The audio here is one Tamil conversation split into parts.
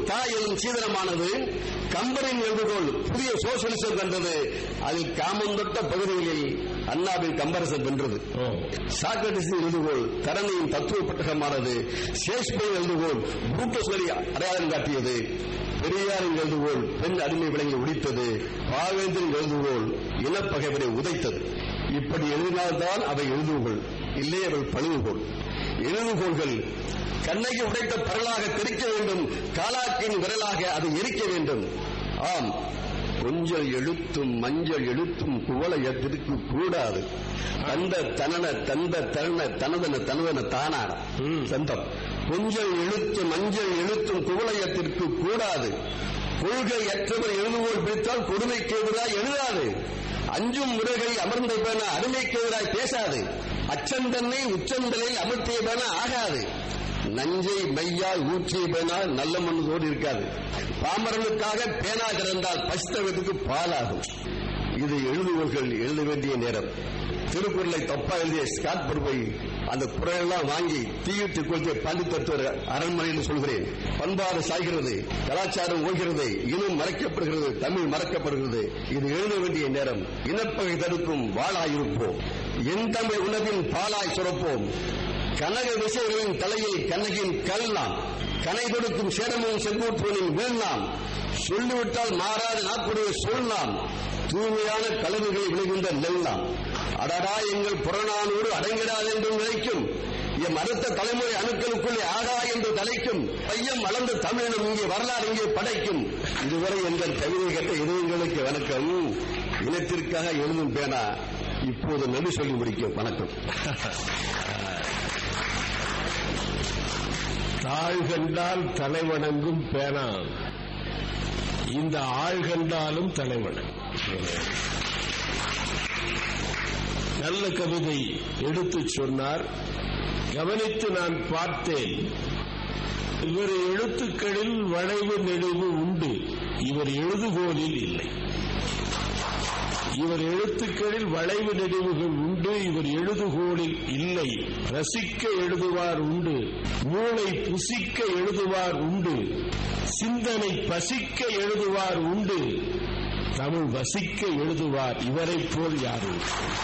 தாய் எனும் சீதனமானது கம்பரின் எழுதுகோள் புதிய சோசியலிசம் கண்டது அதில் காமந்தொட்ட பகுதிகளில் அண்ணாவின் கம்பரசம் வென்றது சாக்ரட்டிஸின் எழுதுகோள் தரணியின் தத்துவ பட்டகமானது ஷேக்ஸ்பியர் எழுதுகோள் புரூட்டஸ் வழி அடையாளம் காட்டியது பெரியாரின் எழுதுகோள் பெண் அடிமை விளங்கி உடித்தது பாவேந்திரன் எழுதுகோள் இனப்பகைவரை உதைத்தது இப்படி எழுதினால்தான் அவை எழுதுகோள் இல்லை அவை பழுதுகோள் எழுதுகோள்கள் கண்ணகி உடைத்த பரலாக தெரிக்க வேண்டும் காலாக்கின் விரலாக அதை எரிக்க வேண்டும் ஆம் கொஞ்சல் எழுத்தும் மஞ்சள் எழுத்தும் குவளையத்திற்கு கூடாது தந்த தனன தந்த தருண தனதன தனதன தானான சந்தம் கொஞ்சல் எழுத்து மஞ்சள் எழுத்தும் குவளையத்திற்கு கூடாது கொள்கை அற்றவர் எழுதுவோல் பிடித்தால் கொடுமைக்கு எதிராய் எழுதாது அஞ்சும் முறைகளை அமர்ந்த பேன அருமைக்கு எதிராய் பேசாது அச்சந்தன்னை உச்சந்தலில் அமர்த்திய பேன ஆகாது நஞ்சை மையால் ஊற்றிய பேனால் நல்ல மண்ணோடு இருக்காது பாமரனுக்காக பேனா கிடந்தால் பசித்தவத்துக்கு பாலாகும் இது எழுதுவோர்கள் எழுத வேண்டிய நேரம் திருக்குறளை தப்பா எழுதிய ஸ்காட் பிரபை அந்த குரலெல்லாம் வாங்கி தீயிட்டு கொள்கை பள்ளி தத்துவ அரண்மனையில் சொல்கிறேன் பண்பாடு சாய்கிறது கலாச்சாரம் ஓய்கிறது இனம் மறைக்கப்படுகிறது தமிழ் மறக்கப்படுகிறது இது எழுத வேண்டிய நேரம் இனப்பகை தடுக்கும் வாளாயிருப்போம் என் தமிழ் உணவின் பாலாய் சுரப்போம் கனக விசைகளின் தலையில் கண்ணகின் கல்லாம் கனை கொடுக்கும் சேடமும் செங்கோட்டுவனின் வீழ்நாம் சொல்லிவிட்டால் மாறாத நாக்குடைய சொல்லலாம் தூய்மையான கலவுகளை விளைகின்ற நெல்லாம் அடடா எங்கள் புறநானூறு அடங்கிடாது என்று நினைக்கும் எம் அடுத்த தலைமுறை அணுக்களுக்குள்ளே ஆடா என்று தலைக்கும் பையம் வளர்ந்த தமிழினம் இங்கே வரலாறு இங்கே படைக்கும் இதுவரை எங்கள் கவிதை கேட்ட இதயங்களுக்கு வணக்கம் இனத்திற்காக எழுதும் பேனா இப்போது நன்றி சொல்லி முடிக்கும் வணக்கம் தாழ் கண்டால் தலைவணங்கும் பேனா இந்த ஆள் கண்டாலும் தலைவணங்கும் நல்ல கவிதை எடுத்துச் சொன்னார் கவனித்து நான் பார்த்தேன் இவர் எழுத்துக்களில் வளைவு நெளிவு உண்டு இவர் எழுதுகோலில் இல்லை இவர் எழுத்துக்களில் வளைவு நெறிவுகள் உண்டு இவர் எழுதுகோலில் இல்லை ரசிக்க எழுதுவார் உண்டு மூளை புசிக்க எழுதுவார் உண்டு சிந்தனை பசிக்க எழுதுவார் உண்டு தமிழ் வசிக்க எழுதுவார் இவரைப் போல் யாரும்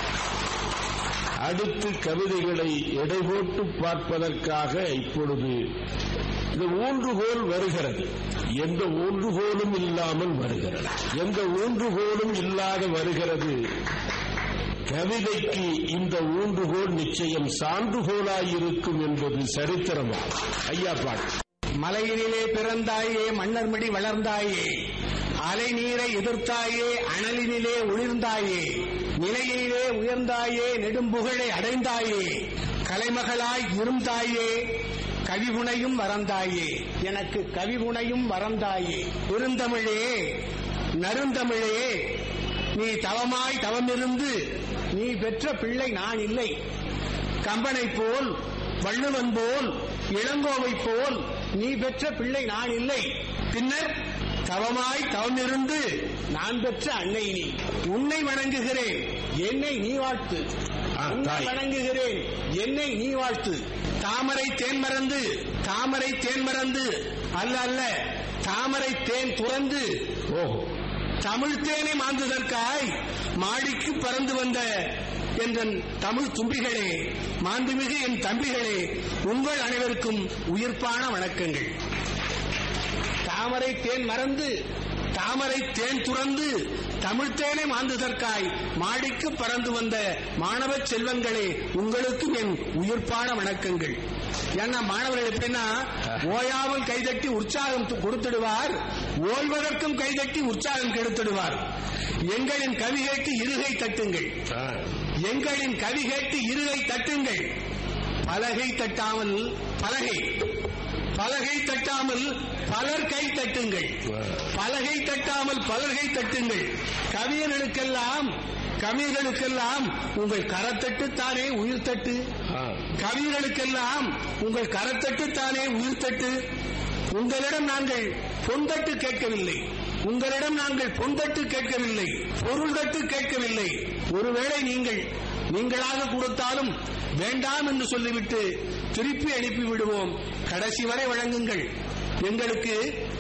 அடுத்து கவிதைகளை எடை போட்டு பார்ப்பதற்காக இப்பொழுது இந்த ஊன்றுகோல் வருகிறது எந்த ஊன்றுகோலும் இல்லாமல் வருகிறது எந்த ஊன்றுகோலும் இல்லாத வருகிறது கவிதைக்கு இந்த ஊன்றுகோல் நிச்சயம் சான்றுகோலாயிருக்கும் என்பது சரித்திரமாகும் ஐயா பாட்டு மலையினிலே பிறந்தாயே மன்னர்மடி வளர்ந்தாயே அலை நீரை எதிர்த்தாயே அனலினிலே ஒளிர்ந்தாயே நிலையினிலே உயர்ந்தாயே நெடும்புகழை அடைந்தாயே கலைமகளாய் இருந்தாயே கவிகுணையும் மறந்தாயே எனக்கு கவிகுணையும் மறந்தாயே பெருந்தமிழே நருந்தமிழே நீ தவமாய் தவமிருந்து நீ பெற்ற பிள்ளை நான் இல்லை கம்பனை போல் வள்ளுவன் போல் இளங்கோவை போல் நீ பெற்ற பிள்ளை நான் இல்லை பின்னர் தவமாய் தவமிருந்து நான் பெற்ற அன்னை நீ உன்னை வணங்குகிறேன் என்னை நீ வாழ்த்து ஆ, உன்னை தாய். வணங்குகிறேன் என்னை நீ வாழ்த்து தாமரை தேன் மறந்து தாமரை தேன் மறந்து அல்ல அல்ல தாமரை தேன் துறந்து ஓஹோ தமிழ் தேனை மாந்துதற்காய் மாடிக்கு பறந்து வந்த என் தமிழ் தும்பிகளே மாண்புமிகு என் தம்பிகளே உங்கள் அனைவருக்கும் உயிர்ப்பான வணக்கங்கள் தாமரை தேன் மறந்து தாமரை தேன் துறந்து தமிழ் தேனை மாந்துதற்காய் மாடிக்கு பறந்து வந்த மாணவ செல்வங்களே உங்களுக்கும் என் உயிர்ப்பான வணக்கங்கள் ஏன்னா மாணவர்கள் எப்படின்னா ஓயாமல் கைதட்டி உற்சாகம் து- கொடுத்திடுவார் ஓய்வதற்கும் கைதட்டி உற்சாகம் கெடுத்திடுவார் எங்களின் கவி கேட்டு இருகை தட்டுங்கள் ஆ, எங்களின் கவி கேட்டு இருகை தட்டுங்கள் பலகை தட்டாமல் பலகை பலகை தட்டாமல் பலர் கை தட்டுங்கள் பலகை தட்டாமல் பலர்கை தட்டுங்கள் கவியர்களுக்கெல்லாம் கவிகளுக்கெல்லாம் உங்கள் கரத்தட்டு தானே உயிர் தட்டு ஆ. கவிகளுக்கெல்லாம் உங்கள் கரத்தட்டு தானே உயிர் தட்டு உங்களிடம் நாங்கள் பொந்தட்டு கேட்கவில்லை உங்களிடம் நாங்கள் பொந்தட்டு கேட்கவில்லை பொருள் தட்டு கேட்கவில்லை ஒருவேளை நீங்கள் நீங்களாக கொடுத்தாலும் வேண்டாம் என்று சொல்லிவிட்டு திருப்பி அனுப்பி விடுவோம் கடைசி வரை வழங்குங்கள் எங்களுக்கு